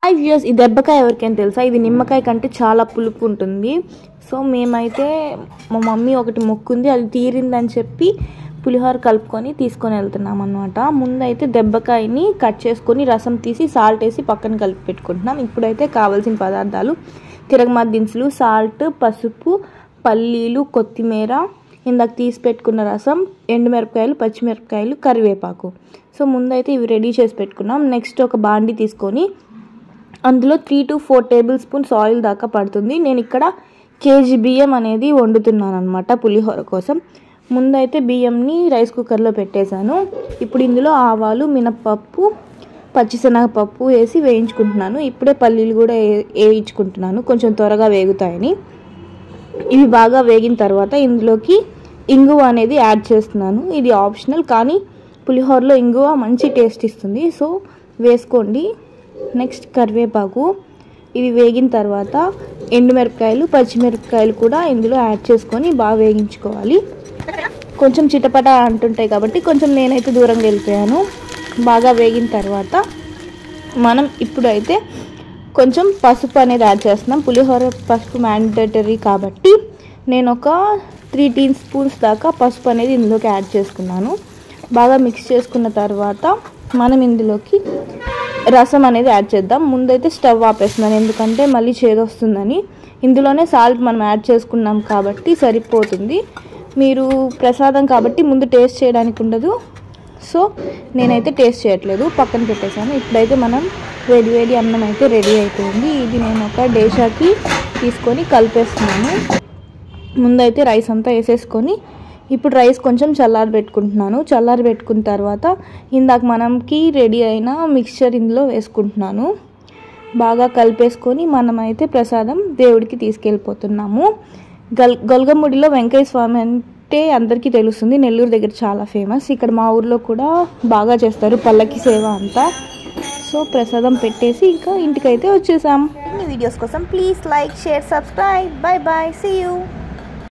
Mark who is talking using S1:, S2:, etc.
S1: hi views ఈ దెబ్బకాయ ఎవరికైనా తెలుసా ఇది నిమ్మకాయ కంటే చాలా పులుపు ఉంటుంది సో మేమైతే మా మమ్మీ ఒకటి మొక్కుంది అది తీరిందని చెప్పి పులిహోర కలుపుకొని తీసుకొని వెళ్తున్నాం అనమాట ముందైతే దెబ్బకాయని కట్ చేసుకొని రసం తీసి సాల్ట్ వేసి పక్కన కలిపి పెట్టుకుంటున్నాం ఇప్పుడైతే కావాల్సిన పదార్థాలు తిరగమాత దినుసులు సాల్ట్ పసుపు పల్లీలు కొత్తిమీర ఇందాక తీసి పెట్టుకున్న రసం ఎండుమిరపకాయలు పచ్చిమిరపకాయలు కరివేపాకు సో ముందైతే ఇవి రెడీ చేసి పెట్టుకున్నాం నెక్స్ట్ ఒక బాండి తీసుకొని అందులో three two four tablespoons oil దాకా పడుతుంది నేను ఇక్కడ కేజీ బియ్యం అనేది వండుతున్నాను అనమాట పులిహోర కోసం ముందైతే బియ్యంని రైస్ కుక్కర్లో పెట్టేశాను ఇప్పుడు ఇందులో ఆవాలు మినప్పప్పు పచ్చిశనగపప్పు వేసి వేయించుకుంటున్నాను ఇప్పుడే పల్లీలు కూడా వే- వేయించుకుంటున్నాను కొంచెం త్వరగా వేగుతాయని ఇవి బాగా వేగిన తర్వాత ఇందులోకి ఇంగువ అనేది యాడ్ చేస్తున్నాను ఇది ఆప్షనల్ కానీ పులిహోరలో ఇంగువ మంచి టేస్ట్ ఇస్తుంది సో వేసుకోండి నెక్స్ట్ కరివేపాకు ఇది వేగిన తర్వాత ఎండుమిరపకాయలు పచ్చిమిరపకాయలు కూడా ఇందులో యాడ్ చేసుకొని బాగా వేగించుకోవాలి కొంచెం చిటపట అంటుంటాయి కాబట్టి కొంచెం నేనైతే దూరంగా వెళ్ళిపోయాను బాగా వేగిన తర్వాత మనం ఇప్పుడైతే కొంచెం పసుపు అనేది యాడ్ చేస్తున్నాం పులిహోర పసుపు మ్యాండేటరీ కాబట్టి నేను ఒక త్రీ టీ స్పూన్స్ దాకా పసుపు అనేది ఇందులోకి యాడ్ చేసుకున్నాను బాగా మిక్స్ చేసుకున్న తర్వాత మనం ఇందులోకి రసం అనేది యాడ్ చేద్దాం ముందైతే స్టవ్ ఆపేస్తున్నాను ఎందుకంటే మళ్ళీ చేదొస్తుందని ఇందులోనే సాల్ట్ మనం యాడ్ చేసుకున్నాం కాబట్టి సరిపోతుంది మీరు ప్రసాదం కాబట్టి ముందు టేస్ట్ చేయడానికి ఉండదు సో నేనైతే టేస్ట్ చేయట్లేదు పక్కన పెట్టేశాను ఇప్పుడైతే మనం వేడి వేడి అన్నం అయితే రెడీ అయిపోయింది ఇది నేను ఒక డేషాకి తీసుకొని కలిపేస్తున్నాను ముందైతే రైస్ అంతా వేసేసుకొని ఇప్పుడు రైస్ కొంచెం చల్లారి పెట్టుకుంటున్నాను చల్లారి పెట్టుకున్న తర్వాత ఇందాక మనకి రెడీ అయిన మిక్స్చర్ ఇందులో వేసుకుంటున్నాను బాగా కలిపేసుకొని మనమైతే ప్రసాదం దేవుడికి తీసుకెళ్ళిపోతున్నాము గల్ గొల్గముడిలో వెంకయ్య స్వామి అంటే అందరికీ తెలుస్తుంది నెల్లూరు దగ్గర చాలా ఫేమస్ ఇక్కడ మా ఊర్లో కూడా బాగా చేస్తారు పల్లకి సేవ అంతా సో ప్రసాదం పెట్టేసి ఇంకా ఇంటికైతే వచ్చేసాం
S2: వీడియోస్ కోసం please like share subscribe bye bye see you